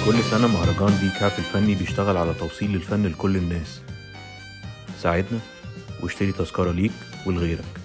كل سنة مهرجان دي كاف الفني بيشتغل على توصيل الفن لكل الناس ساعدنا واشتري تذكرة ليك ولغيرك